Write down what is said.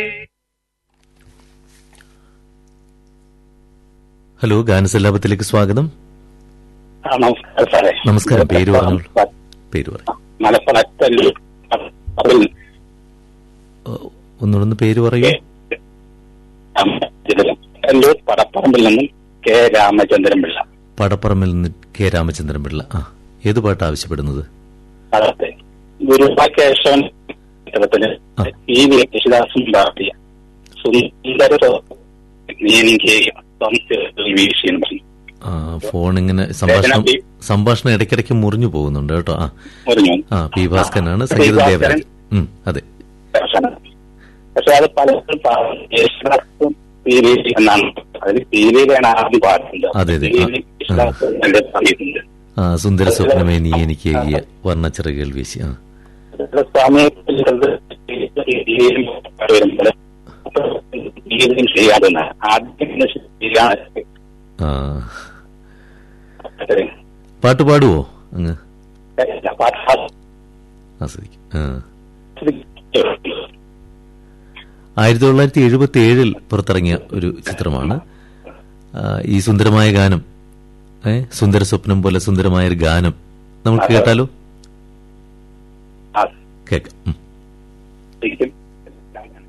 Hello ഗാനസല്ലാപത്തിലേക്ക് സ്വാഗതം ആ, നമസ്കാരം സാറേ നമസ്കാരം. പേര് പറഞ്ഞോളൂ. പേര് പറ മലപ്പുറത്തൽ അതിൽ ഒന്നുകൂടെ പേര് പറയൂ കല്ലൂർ പടപ്പറമ്പിൽ നിന്നും കെ രാമചന്ദ്രൻ പിള്ള പടപ്പറമ്പിൽ നിന്ന് കെ രാമചന്ദ്രൻ പിള്ള ആ ഏത് പാട്ട് ആവശ്യപ്പെടുന്നത് അതെ ഗുരുവാക്കേശവൻ ചിത്രത്തിന് ആ. ഈ വി യേശുദാസും പാർട്ടിയ സുന്ദര നീ എനിക്ക് വീഴ്ച എന്ന് പറഞ്ഞു ആ ഫോൺ ഇങ്ങനെ സംഭാഷണം പി- സംഭാഷണം ഇടയ്ക്കിടയ്ക്ക് മുറിഞ്ഞു പോകുന്നുണ്ട് കേട്ടോ ആ പറഞ്ഞു ആ പി ഭാസ്കരനാണ് ആ, സംഗീത പി. ദേവരാജ് ഉം, അതെ പക്ഷെ അത് പലപ്പോഴും പാ- യേശുദാസും പി വി എന്നാണ് അതിൽ പി വിയിലാണ് ആദ്യം പാടുന്നത് അതെ, അതെ. പി വി യേശുദാസ് നല്ല പാടിയിട്ടുണ്ട് ആ സുന്ദര സ്വപ്നമേ നീ എനിക്ക് ഏകിയ വർണ്ണച്ചിറകുകൾ വീശി ആ സമയത്തിൽ വരുമ്പോൾ ചെയ്യാതെ ആദ്യം ചെയ്യാൻ ആ പാട്ട് പാടുവോ അങ്ങ് ആസ്വദിക്കും ആ ആയിരത്തി തൊള്ളായിരത്തി എഴുപത്തി ഏഴിൽ പുറത്തിറങ്ങിയ ഒരു ചിത്രമാണ് ആ, ഈ സുന്ദരമായ ഗാനം ഏ സുന്ദര സ്വപ്നം പോലെ സുന്ദരമായ ഒരു ഗാനം നമുക്ക് കേട്ടാലോ കേൾക്കാം ഉം. ശരിക്കും